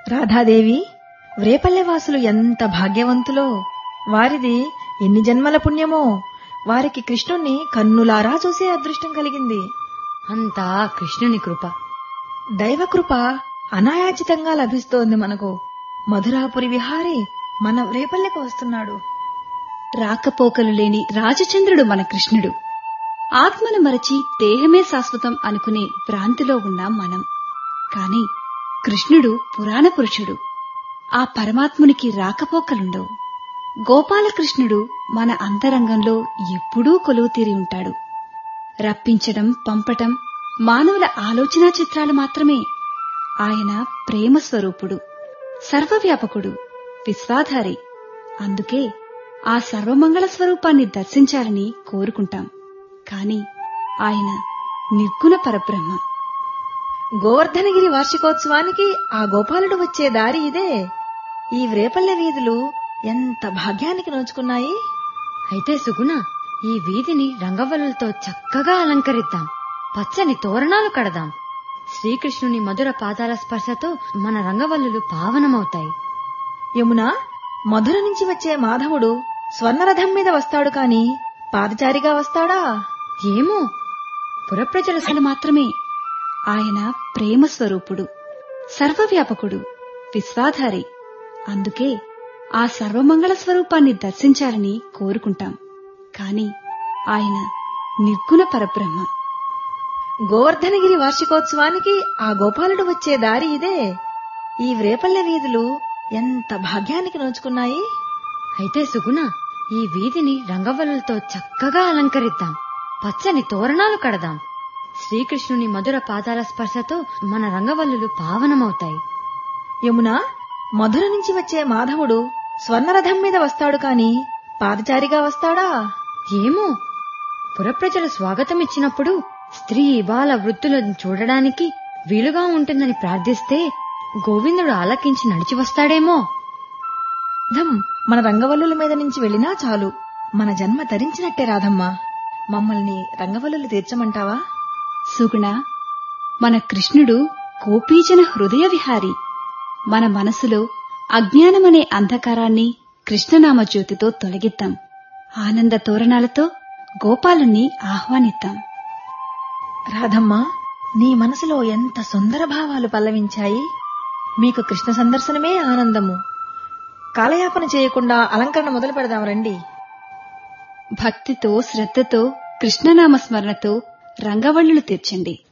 రాధాదేవి వ్రేపల్లెవాసులు ఎంత భాగ్యవంతులో వారిది ఎన్ని జన్మల పుణ్యమో వారికి కృష్ణుణ్ణి కన్నులారా చూసే అదృష్టం కలిగింది అంతా కృష్ణుని కృప దైవకృప అనాయాచితంగా లభిస్తోంది మనకు మధురాపురి విహారి మన వ్రేపల్లెకు వస్తున్నాడు రాకపోకలు లేని రాజచంద్రుడు మన కృష్ణుడు ఆత్మను మరచి దేహమే శాశ్వతం అనుకునే భ్రాంతిలో ఉన్నాం మనం కాని కృష్ణుడు పురాణ పురుషుడు ఆ పరమాత్మునికి రాకపోకలుండవు గోపాలకృష్ణుడు మన అంతరంగంలో ఎప్పుడూ కొలువు తీరి ఉంటాడు రప్పించడం పంపటం మానవుల ఆలోచనా చిత్రాలు మాత్రమే ఆయన ప్రేమ స్వరూపుడు సర్వవ్యాపకుడు విశ్వాధారి అందుకే ఆ సర్వమంగళ స్వరూపాన్ని దర్శించాలని కోరుకుంటాం కాని ఆయన నిర్గుణ పరబ్రహ్మం గోవర్ధనగిరి వార్షికోత్సవానికి ఆ గోపాలుడు వచ్చే దారి ఇదే ఈ వ్రేపల్లె వీధులు ఎంత భాగ్యానికి నోచుకున్నాయి అయితే సుగుణ ఈ వీధిని రంగవల్లులతో చక్కగా అలంకరిద్దాం పచ్చని తోరణాలు కడదాం శ్రీకృష్ణుని మధుర పాదాల స్పర్శతో మన రంగవల్లులు పావనమవుతాయి యమున మధుర నుంచి వచ్చే మాధవుడు స్వర్ణరథం మీద వస్తాడు కాని పాదచారిగా వస్తాడా ఏమో పురప్రజల సలు మాత్రమే ఆయన ప్రేమ స్వరూపుడు సర్వవ్యాపకుడు విశ్వాధారి అందుకే ఆ సర్వమంగళ స్వరూపాన్ని దర్శించాలని కోరుకుంటాం కాని ఆయన నిర్గుణ పరబ్రహ్మం గోవర్ధనగిరి వార్షికోత్సవానికి ఆ గోపాలుడు వచ్చే దారి ఇదే ఈ వ్రేపల్లె వీధులు ఎంత భాగ్యానికి నోచుకున్నాయి అయితే సుగుణ ఈ వీధిని రంగవల్లులతో చక్కగా అలంకరిద్దాం పచ్చని తోరణాలు కడదాం శ్రీకృష్ణుని మధుర పాదాల స్పర్శతో మన రంగవల్లులు పావనమవుతాయి యమున మధుర నుంచి వచ్చే మాధవుడు స్వర్ణరథం మీద వస్తాడు కాని పాదచారిగా వస్తాడా ఏమో పురప్రజలు స్వాగతమిచ్చినప్పుడు స్త్రీ బాల వృద్ధులను చూడడానికి వీలుగా ఉంటుందని ప్రార్థిస్తే గోవిందుడు ఆలకించి నడిచి వస్తాడేమో ధం మన రంగవల్లుల మీద నుంచి వెళ్ళినా చాలు మన జన్మ తరించినట్టే రాధమ్మా మమ్మల్ని రంగవల్లులు తీర్చమంటావా సుగుణ మన కృష్ణుడు గోపీజన హృదయ విహారి మన మనసులో అజ్ఞానమనే అంధకారాన్ని కృష్ణనామ జ్యోతితో తొలగిద్దాం ఆనంద తోరణాలతో గోపాలుణ్ణి ఆహ్వానిద్దాం రాధమ్మా నీ మనసులో ఎంత సుందర భావాలు పల్లవించాయి మీకు కృష్ణ సందర్శనమే ఆనందము కాలయాపన చేయకుండా అలంకరణ మొదలు పెడదాం రండి భక్తితో శ్రద్ధతో కృష్ణనామ స్మరణతో రంగవల్లులు తీర్చండి